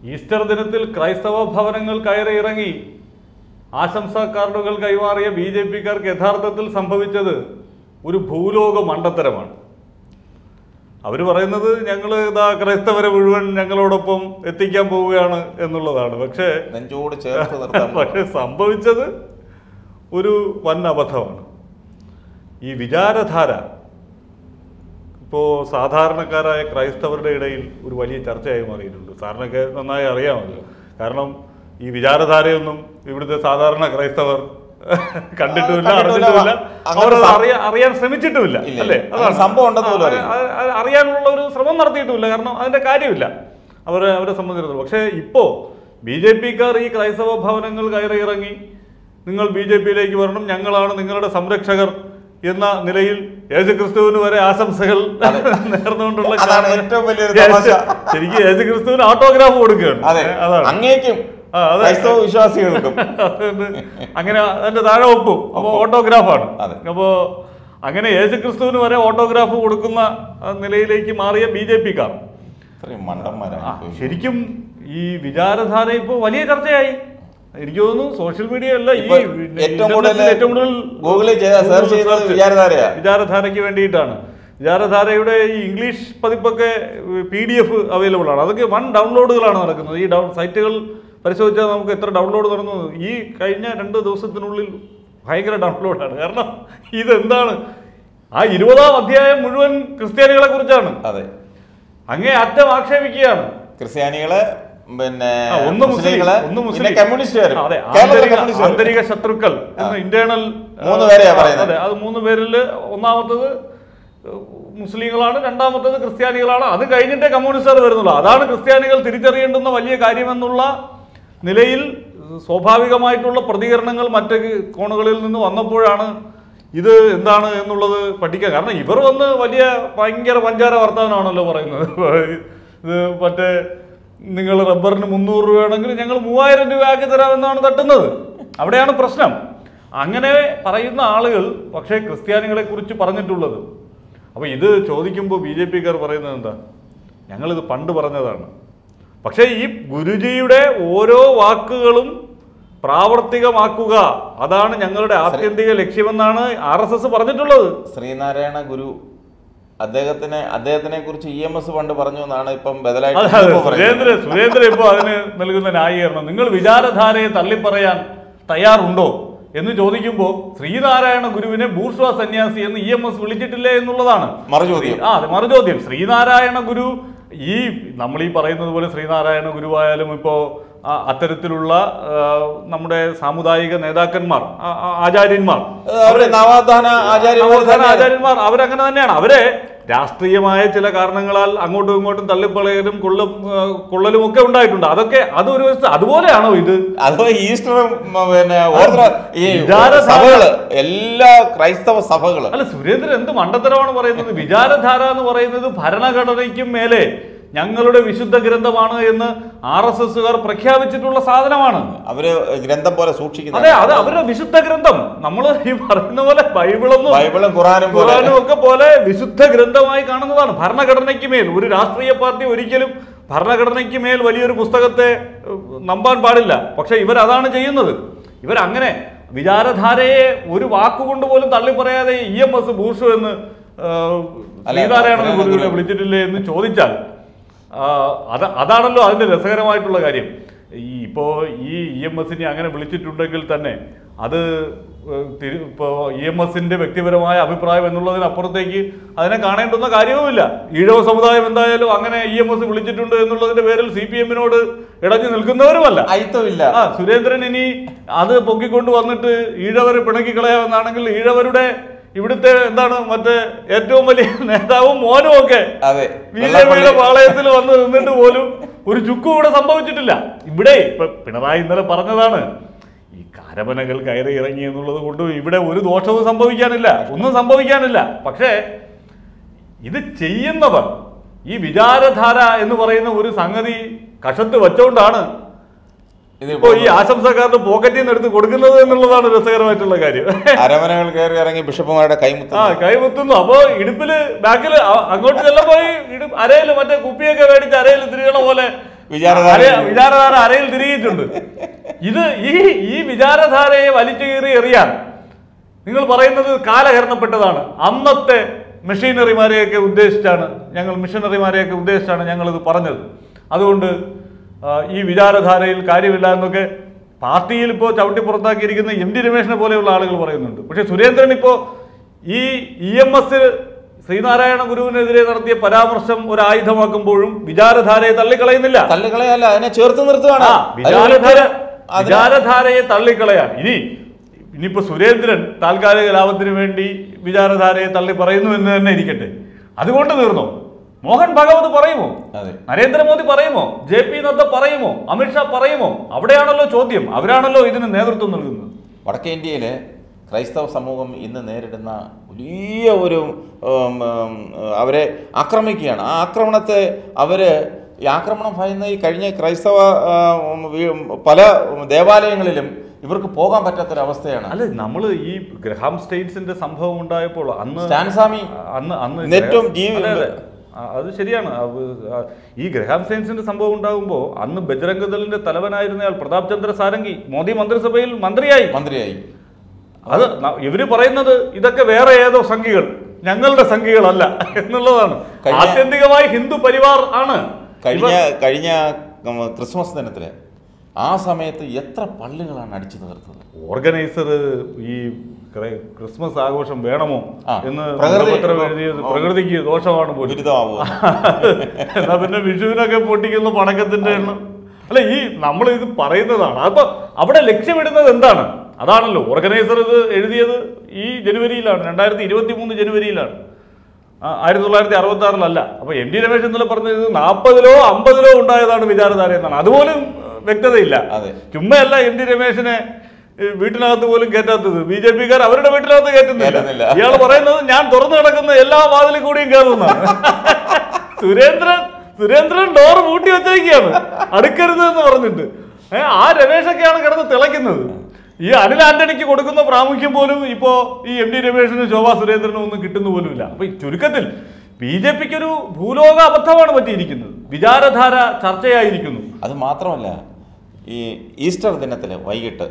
Easter ദിനത്തിൽ ക്രൈസ്തവ ഭവനങ്ങൾ കയറി ഇറങ്ങി ആശംസാ കാർഡുകൾ കൈമാറിയ ബി ജെ പിക്കാർക്ക് യഥാർത്ഥത്തിൽ സംഭവിച്ചത് ഒരു ഭൂലോക മണ്ടത്തരമാണ് അവർ പറയുന്നത് ഞങ്ങൾ ഇതാ ക്രൈസ്തവരെ മുഴുവൻ ഞങ്ങളോടൊപ്പം എത്തിക്കാൻ പോവുകയാണ് എന്നുള്ളതാണ് പക്ഷേ നെഞ്ചോട് ചേർത്ത് നിർത്താൻ പക്ഷെ സംഭവിച്ചത് ഒരു വൻ അബദ്ധമാണ് ഈ വിചാരധാര ഇപ്പോൾ സാധാരണക്കാരായ ക്രൈസ്തവരുടെ ഇടയിൽ ഒരു വലിയ ചർച്ചയായി മാറിയിട്ടുണ്ട് സാറിനൊക്കെ നന്നായി അറിയാമല്ലോ കാരണം ഈ വിചാരധാരയൊന്നും ഇവിടുത്തെ സാധാരണ ക്രൈസ്തവർ കണ്ടിട്ടുമില്ല കണ്ടിട്ടുമില്ല. അറിഞ്ഞിട്ടുമില്ല അങ്ങനെ അവർ സം- അറിയാൻ അറിയാൻ ശ്രമിച്ചിട്ടുമില്ല ഇല്ല, അല്ലേ ഇല്ല. അങ്ങനെ സംഭവം ഉണ്ടെന്ന് പോലും അറിയില്ല. ആ, ആ, അറിയാനുള്ള ഒരു ശ്രമം നടത്തിയിട്ടുമില്ല കാരണം അതിന്റെ കാര്യമില്ല അവരെ അവരെ സംബന്ധിച്ചിടത്തോളം പക്ഷേ ഇപ്പോ ബി ജെ പിക്കാർ ഈ ക്രൈസ്തവ ഭവനങ്ങൾ കയറി ഇറങ്ങി നിങ്ങൾ ബി ജെ പിയിലേക്ക് വരണം ഞങ്ങളാണ് നിങ്ങളുടെ സംരക്ഷകർ എന്ന നിലയിൽ യേശുക്രിസ്തുവിന് വരെ ആശംസകൾ നേർന്നുകൊണ്ടുള്ള അതാണ് കാണുന്ന- ഏറ്റവും വലിയൊരു യേശു- തമാശ. ശരിക്കും യേശുക്രിസ്തുവിന് ഓട്ടോഗ്രാഫ് കൊടുക്കുകയാണ് അതെ ഏ, അതാണ് അങ്ങേക്കും ആ, അതെ. ക്രൈസ്തവ വിശ്വാസികൾക്കും അതുകൊണ്ട് അങ്ങനെ അതിന്റെ താഴെ ഒപ്പും അപ്പൊ ഓട്ടോഗ്രാഫാണ് അതെ. അപ്പോ അങ്ങനെ യേശുക്രിസ്തുവിന് വരെ ഓട്ടോഗ്രാഫ് കൊടുക്കുന്ന ആ, നിലയിലേക്ക് മാറിയ ബി ജെ പിക്കാർ ഇത്രയും മണ്ടന്മാരാണ് ശരിക്കും ഈ വിചാരധാര ഇപ്പോൾ വലിയ ചർച്ചയായി എനിക്ക് തോന്നുന്നു സോഷ്യൽ മീഡിയ അല്ല ഈ ഇപ്പൊ പിന്നെ ഏറ്റവും ഇന്റർനെറ്റിൽ കൂടുതൽ ഏറ്റവും കൂടുതൽ ഗൂഗിളിൽ ചെയ്ത- search ഗൂഗിൾ ചെയ്യുന്നത് search വിചാരധാരയാ. വിചാരധാരയ്ക്ക് വേണ്ടിയിട്ടാണ് വിചാരധാരയുടെ ഈ ഇംഗ്ലീഷ് പതിപ്പൊക്കെ പി ഡി എഫ് അവൈലബിൾ ആണ് അതൊക്കെ വൺ ഡൗൺലോഡുകളാണ് നടക്കുന്നത് ഈ ഡൗൺ സൈറ്റുകൾ പരിശോധിച്ചാൽ നമുക്ക് എത്ര ഡൗൺലോഡ് നടന്നു ഈ കഴിഞ്ഞ രണ്ട് ദിവസത്തിനുള്ളിൽ ഭയങ്കര ഡൗൺലോഡാണ് കാരണം ഇതെന്താണ് ആ ഇരുപതാം അധ്യായം മുഴുവൻ ക്രിസ്ത്യാനികളെ കുറിച്ചാണ് അതെ അങ്ങേ അറ്റം ആക്ഷേപിക്കുകയാണ് ക്രിസ്ത്യാനികളെ പിന്നെ ആ, ഒന്ന് മുസ്ലിം മുസ്ലിങ്ങളെ ഒന്ന് പിന്നെ മുസ്ലിം കമ്മ്യൂണിസ്റ്റുകാരും ആ, അതെ കേരളത്തിലെ ആന്തരിക കമ്മ്യൂണിസ്റ്റുകാരും. ആന്തരിക ശത്രുക്കൾ എന്ന് ഇന്റേണൽ മൂന്ന് പേരെയാ പറയുന്നത്. അതെ അത് മൂന്ന് പേരിൽ ഒന്നാമത്തത് മുസ്ലിങ്ങളാണ് രണ്ടാമത്തത് ക്രിസ്ത്യാനികളാണ് അത് കഴിഞ്ഞിട്ടേ കമ്മ്യൂണിസ്റ്റുകാർ വരുന്നുള്ളൂ അതാണ് ക്രിസ്ത്യാനികൾ തിരിച്ചറിയേണ്ടുന്ന വലിയ കാര്യമെന്നുള്ള നിലയിൽ സ്വാഭാവികമായിട്ടുള്ള പ്രതികരണങ്ങൾ മറ്റ് കോണുകളിൽ നിന്ന് വന്നപ്പോഴാണ് ഇത് എന്താണ് എന്നുള്ളത് പഠിക്കാൻ കാരണം ഇവർ വന്ന് വലിയ ഭയങ്കര പഞ്ചാര വർത്തമാനമാണല്ലോ പറയുന്നത് ഇത് മറ്റേ നിങ്ങൾ റബ്ബറിന് മുന്നൂറ് രൂപയാണെങ്കിൽ ഞങ്ങൾ മൂവായിരം രൂപ ആക്കി തരാമെന്നാണ് തട്ടുന്നത് അവിടെയാണ് പ്രശ്നം അങ്ങനെ പറയുന്ന ആളുകൾ പക്ഷേ ക്രിസ്ത്യാനികളെ കുറിച്ച് പറഞ്ഞിട്ടുള്ളത് അപ്പോൾ ഇത് ചോദിക്കുമ്പോൾ ബി ജെ പിക്കാർ പറയുന്നത് എന്താ ഞങ്ങളിത് പണ്ട് പറഞ്ഞതാണ് പക്ഷേ ഈ ഗുരുജിയുടെ ഓരോ വാക്കുകളും പ്രാവർത്തികമാക്കുക അതാണ് ഞങ്ങളുടെ ആത്യന്തിക ലക്ഷ്യമെന്നാണ് ആർ എസ് എസ് പറഞ്ഞിട്ടുള്ളത് ശ്രീനാരായണ ഗുരു അദ്ദേഹത്തിനെ അദ്ദേഹത്തിനെ കുറിച്ച് ഇ എം എസ് പണ്ട് പറഞ്ഞു എന്നാണ് ഇപ്പം ബദലായിട്ട് അതെ അതെ ഇപ്പോ പറയുന്നത്. സുരേന്ദ്ര സുരേന്ദ്ര ഇപ്പൊ അതിന് നൽകുന്ന ന്യായീകരണം നിങ്ങൾ വിചാരധാരയെ തള്ളിപ്പറയാൻ തയ്യാറുണ്ടോ എന്ന് ചോദിക്കുമ്പോൾ ശ്രീനാരായണ ഗുരുവിനെ ബൂർഷ്വ സന്യാസി എന്ന് ഇ എം എസ് വിളിച്ചിട്ടില്ലേ എന്നുള്ളതാണ് മറുചോദ്യം ആ അതെ മറുചോദ്യം ശ്രീനാരായണ ഗുരു ഈ നമ്മൾ ഈ പറയുന്നത് പോലെ ശ്രീനാരായണ ഗുരുവായാലും ഇപ്പോ ആ, അത്തരത്തിലുള്ള ആ, നമ്മുടെ സാമുദായിക നേതാക്കന്മാർ ആ, ആ, ആചാര്യന്മാർ ഏഹ് അവര് നവോത്ഥാന ആചാര്യന്മാർ നവോത്ഥാന തന്നെയാണ്. ആചാര്യന്മാർ അവരങ്ങനെ തന്നെയാണ് അവരെ രാഷ്ട്രീയമായ ചില കാരണങ്ങളാൽ അങ്ങോട്ടും ഇങ്ങോട്ടും തള്ളിപ്പളയലും കൊള്ളും ആ, കൊള്ളലും ഒക്കെ ഉണ്ടായിട്ടുണ്ട് അതൊക്കെ അത് ഒരു വശത്ത് അതുപോലെയാണോ ഇത് അഥവാ ഈസ്റ്ററും ഉം, പിന്നെ ഓർത്തഡോ ഈ വിചാരധാര- സഭകള് എല്ലാ ക്രൈസ്തവ സഭകള് അല്ല സുരേന്ദ്രൻ എന്ത് മണ്ടത്തരമാണ് പറയുന്നത് വിചാരധാര എന്ന് പറയുന്നത് ഭരണഘടനയ്ക്കും മേലെ ഞങ്ങളുടെ വിശുദ്ധ ഗ്രന്ഥമാണ് എന്ന് ആർ എസ് എസുകാർ പ്രഖ്യാപിച്ചിട്ടുള്ള സാധനമാണ് അവര് ഗ്രന്ഥം പോലെ സൂക്ഷിക്കുന്ന അതെ അത് അവരുടെ വിശുദ്ധ ഗ്രന്ഥം നമ്മൾ ഈ പറയുന്ന പോലെ ബൈബിളൊന്നും ബൈബിളും ഖുറാനും പോലെ ഖുറാനും ഒക്കെ പോലെ വിശുദ്ധ ഗ്രന്ഥമായി കാണുന്നതാണ് ഭരണഘടനയ്ക്ക് മേൽ ഒരു രാഷ്ട്രീയ പാർട്ടി ഒരിക്കലും ഭരണഘടനയ്ക്ക് മേൽ വലിയൊരു പുസ്തകത്തെ ഏഹ്, നമ്പാൻ പാടില്ല പക്ഷെ ഇവരതാണ് ചെയ്യുന്നത് ഇവരങ്ങനെ വിചാരധാരയെ ഒരു വാക്കുകൊണ്ട് പോലും തള്ളി പറയാതെ ഇ എം എസ് ബൂർഷു എന്ന് ഏഹ്, അല്ല, ശ്രീനാരായണ അല്ല, ഗുരുവിനെ ഗുരു- വിളിച്ചിട്ടില്ലേ എന്ന് ചോദിച്ചാൽ ആ, അത് അതാണല്ലോ അതിന്റെ രസകരമായിട്ടുള്ള കാര്യം ഈ ഇപ്പോൾ ഈ ഇ എം എസിനെ അങ്ങനെ വിളിച്ചിട്ടുണ്ടെങ്കിൽ തന്നെ അത് ഏഹ്, തിരു- ഇപ്പോ ഇ എം എസിന്റെ വ്യക്തിപരമായ അഭിപ്രായം എന്നുള്ളതിനപ്പുറത്തേക്ക് അതിനെ കാണേണ്ടുന്ന കാര്യവുമില്ല ഈഴവ സമുദായം എന്തായാലും അങ്ങനെ ഇ എം എസ് വിളിച്ചിട്ടുണ്ട് എന്നുള്ളതിന്റെ പേരിൽ സി പി എമ്മിനോട് ഇടഞ്ഞു നിൽക്കുന്നവരുമല്ല അയിത്തമില്ല ആ സുരേന്ദ്രൻ ഇനി അത് പൊക്കിക്കൊണ്ട് വന്നിട്ട് ഈഴവരെ പിണക്കി കളയാമെന്നാണെങ്കിൽ ഈഴവരുടെ ഇവിടുത്തെ എന്താണ് മറ്റേ ഏറ്റവും വലിയ നേതാവും മോനും ഒക്കെ അതെ ബി ജെ പിയുടെ പാളയത്തിൽ വന്ന് നിന്നിട്ട് പോലും ഒരു ചുക്കും ഇവിടെ സംഭവിച്ചിട്ടില്ല ഇവിടെ ഇപ്പൊ പിണറായി ഇന്നലെ പറഞ്ഞതാണ് ഈ കാരമനകൾ കയറി ഇറങ്ങി എന്നുള്ളത് കൊണ്ട് ഇവിടെ ഒരു ദോഷവും സംഭവിക്കാനില്ല ഒന്നും സംഭവിക്കാനില്ല പക്ഷേ ഇത് ചെയ്യുന്നവർ ഈ വിചാരധാര എന്ന് പറയുന്ന ഒരു സംഗതി കഷത്ത് വെച്ചോണ്ടാണ് ഇത് ഇപ്പോ ഈ ആശംസക്കാരുടെ പോക്കറ്റിൽ നിന്ന് എടുത്ത് കൊടുക്കുന്നത് എന്നുള്ളതാണ് രസകരമായിട്ടുള്ള കാര്യം അരമനകൾ കയറി ഇറങ്ങി ബിഷപ്പുമാരുടെ കൈമുത്ത ആ കൈമുത്തുന്നു അപ്പോ ഇടുപ്പില് ബാക്കില് അ- അങ്ങോട്ട് ചെല്ലുമ്പോ ഈ ഇടു അരയില് മറ്റേ കുപ്പിയൊക്കെ മേടിച്ച് അരയിൽ തിരികണ പോലെ വിചാരധാര അര- വിചാരധാര അരയിൽ തിരികിയിട്ടുണ്ട് ഇത് ഈ ഈ വിചാരധാരയെ വലിച്ചു കീറി എറിയാൻ നിങ്ങൾ പറയുന്നത് കാലഹരണപ്പെട്ടതാണ് അന്നത്തെ മെഷീനറിമാരെയൊക്കെ ഉദ്ദേശിച്ചാണ് ഞങ്ങൾ മിഷനറിമാരെയൊക്കെ ഉദ്ദേശിച്ചാണ് ഞങ്ങളിത് പറഞ്ഞത് അതുകൊണ്ട് ആ, ഈ വിചാരധാരയിൽ കാര്യമില്ല എന്നൊക്കെ പാർട്ടിയിൽ ഇപ്പോൾ ചവിട്ടി പുറത്താക്കിയിരിക്കുന്ന എം ഡി രമേശിനെ പോലെയുള്ള ആളുകൾ പറയുന്നുണ്ട് പക്ഷേ സുരേന്ദ്രൻ ഇപ്പോൾ ഈ ഇ എം എസ് ശ്രീനാരായണ ഗുരുവിനെതിരെ നടത്തിയ പരാമർശം ഒരു ആയുധമാക്കുമ്പോഴും വിചാരധാരയെ തള്ളിക്കളയുന്നില്ല തള്ളിക്കളയല്ല അതിനെ ചേർത്ത് നിർത്തുകയാണ് ആ, വിചാരധാര അതിന് വിചാരധാരയെ തള്ളിക്കളയാണ് ഇനി ഇനിയിപ്പോ സുരേന്ദ്രൻ താൽക്കാലിക ലാഭത്തിന് വേണ്ടി വിചാരധാരയെ തള്ളി പറയുന്നു എന്ന് തന്നെ ഇരിക്കട്ടെ അതുകൊണ്ട് തീർന്നോ മോഹൻ ഭഗവത് പറയുമോ അതെ നരേന്ദ്രമോദി പറയുമോ ജെ പി നദ്ദ പറയുമോ അമിത്ഷാ പറയുമോ അവിടെയാണല്ലോ ചോദ്യം അവരാണല്ലോ ഇതിന് നേതൃത്വം നൽകുന്നത് വടക്കേ ഇന്ത്യയിലെ ക്രൈസ്തവ സമൂഹം ഇന്ന് നേരിടുന്ന വലിയ ഒരു ഉം, ഉം, അവരെ ആക്രമിക്കുകയാണ് ആ ആക്രമണത്തെ അവർ ഈ ആക്രമണം ഭയന്ന് ഈ കഴിഞ്ഞ ക്രൈസ്തവ ആ, ഉം, വീ- പല ദേവാലയങ്ങളിലും ഇവർക്ക് പോകാൻ പറ്റാത്തൊരവസ്ഥയാണ് അല്ല നമ്മൾ ഈ ഗ്രഹാം സ്റ്റേറ്റ്സിന്റെ സംഭവം ഉണ്ടായപ്പോൾ അന്ന് സ്റ്റാൻസ്വാമി അന്ന് അന്ന് നെറ്റും ജീവ- അതെ, അതെ. ആ, അത് ശരിയാണ് അത് ആ, ഈ ഗ്രഹാം സയൻസിന്റെ സംഭവം ഉണ്ടാകുമ്പോൾ അന്ന് ബജരംഗ ദളിന്റെ തലവനായിരുന്നയാൾ പ്രതാപ് ചന്ദ്ര സാരംഗി മോദി മന്ത്രിസഭയിൽ മന്ത്രിയായി മന്ത്രിയായി അത് ന- ഇവര് പറയുന്നത് ഇതൊക്കെ വേറെ ഏതോ സംഖ്യകൾ ഞങ്ങളുടെ സംഖ്യകളല്ല എന്നുള്ളതാണ് കഴിഞ്ഞ- ആത്യന്തികമായി ഹിന്ദു പരിവാർ ആണ് കഴിഞ്ഞ ഇവർ- കഴിഞ്ഞ ഉം, ക്രിസ്മസ് ദിനത്തിൽ ആ സമയത്ത് എത്ര പള്ളികളാണ് അടിച്ചു തീർത്തത് ഓർഗനൈസർ ഈ ക്രൈ- ക്രിസ്മസ് ആഘോഷം വേണമോ ആ, എന്ന് പ്രകൃതി- പത്രം എഴുതിയത് പ്രകൃതിക്ക് ദോഷമാണ് പോലും ദുരിതമാവുക എന്നാ പിന്നെ വിഷുവിനൊക്കെ പൊട്ടിക്കുന്ന പടക്കത്തിന്റെ എണ്ണം അല്ല ഈ നമ്മൾ ഇത് പറയുന്നതാണ് അപ്പൊ അവിടെ ലക്ഷ്യമിടുന്നത് എന്താണ് അതാണല്ലോ ഓർഗനൈസർ ഇത് എഴുതിയത് ഈ ജനുവരിയിലാണ് രണ്ടായിരത്തി ഇരുപത്തി മൂന്ന് ജനുവരിയിലാണ് ആ, ആയിരത്തി തൊള്ളായിരത്തി അറുപത്തി ആറിലല്ല അപ്പൊ എം ഡി രമേശ് ഇന്നലെ പറഞ്ഞത് നാൽപ്പതിലോ അമ്പതിലോ ഉണ്ടായതാണ് വിചാരധാര എന്നാണ് അതുപോലും ഏഹ്, വ്യക്തതയില്ല അതെ. ചുമ്മയല്ല എം ഡി രമേശിനെ ഏഹ്, വീട്ടിനകത്ത് പോലും കയറ്റാത്തത് ബി ജെ പിക്കാർ അവരുടെ വീട്ടിനകത്ത് കയറ്റുന്നില്ല. കയറ്റുന്നില്ല ഇയാൾ പറയുന്നത് ഞാൻ തുറന്നു കിടക്കുന്ന എല്ലാ വാതിലും കൂടിയും കയറുന്നതാണ് സുരേന്ദ്രൻ സുരേന്ദ്രൻ ഡോർ പൂട്ടി വെച്ചേക്കാണ് അടുക്കരുത് എന്ന് പറഞ്ഞിട്ട് ഏഹ് ആ രമേശൊക്കെയാണ് കിടന്ന് തിളയ്ക്കുന്നത് ഈ അനിൽ ആന്റണിക്ക് കൊടുക്കുന്ന പ്രാമുഖ്യം പോലും ഇപ്പോ ഈ എം ഡി രമേശിനും ശോഭാ സുരേന്ദ്രനും ഒന്നും കിട്ടുന്ന പോലുമില്ല അപ്പൊ ഈ ചുരുക്കത്തിൽ ബി ജെ പിക്ക് ഒരു ഭൂലോക അബദ്ധമാണ് പറ്റിയിരിക്കുന്നത് വിചാരധാര ചർച്ചയായിരിക്കുന്നു അത് മാത്രമല്ല ഈ ഈസ്റ്റർ ദിനത്തിൽ വൈകിട്ട്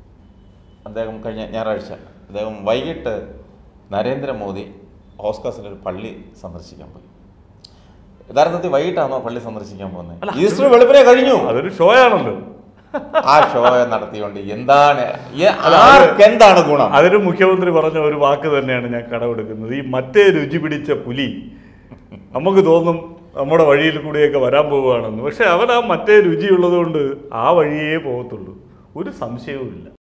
അദ്ദേഹം കഴിഞ്ഞ ഞായറാഴ്ച അദ്ദേഹം വൈകിട്ട് നരേന്ദ്രമോദി ഓസ്കാസിൽ ഒരു പള്ളി സന്ദർശിക്കാൻ പോയി യഥാർത്ഥത്തിൽ വൈകിട്ടാണോ പള്ളി സന്ദർശിക്കാൻ പോകുന്നത് ഈസ്റ്റർ വെളുപ്പിനെ കഴിഞ്ഞു അതൊരു ഷോ ആണല്ലോ ആ ഷോ നടത്തിയോണ്ട് എന്താണ് എ- അല്ല, അത് ആർക്ക് എന്താണ് ഗുണം അതിന് മുഖ്യമന്ത്രി പറഞ്ഞ ഒരു വാക്ക് തന്നെയാണ് ഞാൻ കടമെടുക്കുന്നത് ഈ മറ്റേ രുചി പിടിച്ച പുലി നമുക്ക് തോന്നും നമ്മുടെ വഴിയിൽ കൂടിയൊക്കെ വരാൻ പോവുകയാണെന്ന് പക്ഷെ അവൻ ആ മറ്റേ രുചിയുള്ളത് കൊണ്ട് ആ വഴിയേ പോകത്തുള്ളൂ ഒരു സംശയവുമില്ല